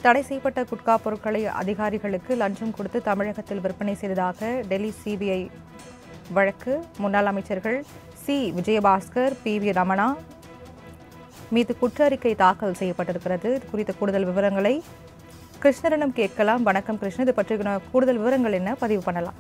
தடை செய்யப்பட்ட குட்கா பொருட்களை அதிகாரிகளுக்கு லஞ்சம் கொடுத்து தமிழகத்தில் விற்பனை செய்ததாக டெல்லி சிபிஐ வழக்கு முன்னாள் அமைச்சர்கள் C Vijayabaskar P V Ramana மீது குற்றறிக்கை தாக்கல் செய்யப்பட்டிருக்கிறது இது குறித்த கூடுதல் விவரங்களை கிருஷ்ணரிடம் கேட்கலாம் வணக்கம் கிருஷ்ணன் இது பற்றிய கூடுதல் விவரங்கள் என்ன பதிவு பண்ணலாம்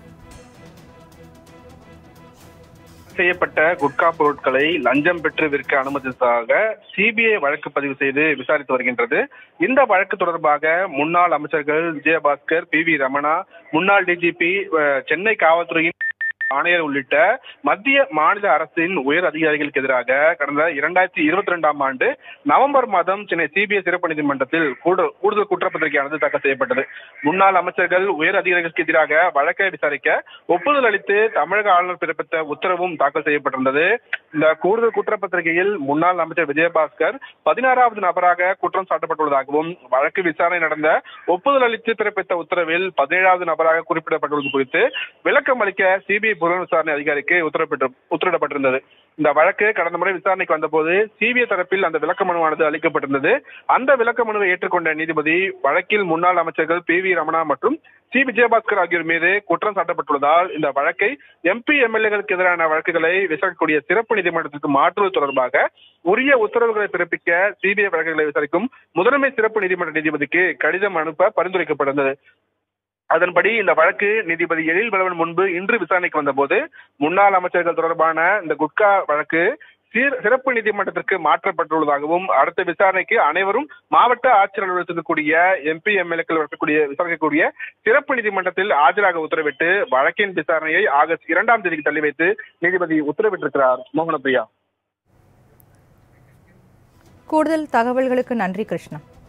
செய்யப்பட்ட குட்கா பொருட்களை லஞ்சம் பெற்று விற்க அனுமதித்ததாக சிபிஐ வழக்கு பதிவு செய்து விசாரித்து வருகின்றது இந்த வழக்கு தொடர்பாக முன்னாள் அமைச்சர்கள் விஜயபாஸ்கர் பி வி ரமணா முன்னாள் டிஜிபி சென்னை காவல்துறையின் ஆணையர் உள்ளிட்ட மத்திய மாநில அரசின் உயர் அதிகாரிகளுக்கு எதிராக கடந்த இரண்டாயிரத்தி இருபத்தி ரெண்டாம் ஆண்டு நவம்பர் மாதம் சென்னை சிபிஐ சிறப்பு நீதிமன்றத்தில் கூடு- கூடுதல் குற்றப்பத்திரிகையானது தாக்கல் செய்யப்பட்டது முன்னாள் அமைச்சர்கள் உயர் அதிகாரிகளுக்கு எதிராக வழக்கை விசாரிக்க ஒப்புதல் அளித்து தமிழக ஆளுநர் பிறப்பித்த உத்தரவும் தாக்கல் செய்யப்பட்டிருந்தது இந்த கூடுதல் குற்றப்பத்திரிகையில் முன்னாள் அமைச்சர் விஜயபாஸ்கர் பதினாறாவது நபராக குற்றம் சாட்டப்பட்டுள்ளதாகவும் வழக்கு விசாரணை நடந்த ஒப்புதல் அளித்து பிறப்பித்த உத்தரவில் பதினேழாவது நபராக குறிப்பிடப்பட்டுள்ளது குறித்து விளக்கம் அளிக்க சிபிஐ புலன் விசாரணை அதிகாரிக்கு உத்தரவிட்டு உத்தரவிடப்பட்டிருந்தது இந்த வழக்கு கடந்த முறை விசாரணைக்கு வந்தபோது சிபிஐ தரப்பில் அந்த விளக்க மனுவானது அளிக்கப்பட்டிருந்தது அந்த விளக்க மனுவை ஏற்றுக்கொண்ட நீதிபதி வழக்கில் முன்னாள் அமைச்சர்கள் பி வி ரமணா மற்றும் சி விஜயபாஸ்கர் ஆகியோர் மீது குற்றம் சாட்டப்பட்டுள்ளதால் இந்த வழக்கை எம்பி எம்எல்ஏகளுக்கு எதிரான வழக்குகளை விசாரிக்கக்கூடிய சிறப்பு நீதிமன்றத்திற்கு மாற்றுவது தொடர்பாக உரிய உத்தரவுகளை பிறப்பிக்க சிபிஐ வழக்குகளை விசாரிக்கும் முதன்மை சிறப்பு நீதிமன்ற நீதிபதிக்கு கடிதம் அனுப்ப பரிந்துரைக்கப்பட்டிருந்தது அதன்படி இந்த வழக்கு நீதிபதி எழில் வளவன் முன்பு இன்று விசாரணைக்கு வந்தபோது முன்னாள் அமைச்சர்கள் தொடர்பான இந்த குட்கா வழக்கு சீர் சிறப்பு நீதிமன்றத்திற்கு மாற்றப்பட்டுள்ளதாகவும் அடுத்த விசாரணைக்கு அனைவரும் மாவட்ட ஆட்சியர் அலுவலகத்தில் கூடிய எம்பி எம்எல்ஏக்கள் வரக்கூடிய விசாரிக்கக்கூடிய சிறப்பு நீதிமன்றத்தில் ஆஜராக உத்தரவிட்டு வழக்கின் விசாரணையை ஆகஸ்ட் இரண்டாம் தேதிக்கு தள்ளி வைத்து நீதிபதி உத்தரவிட்டிருக்கிறார் மோகனப்பிரியா கூடுதல் தகவல்களுக்கு நன்றி கிருஷ்ணா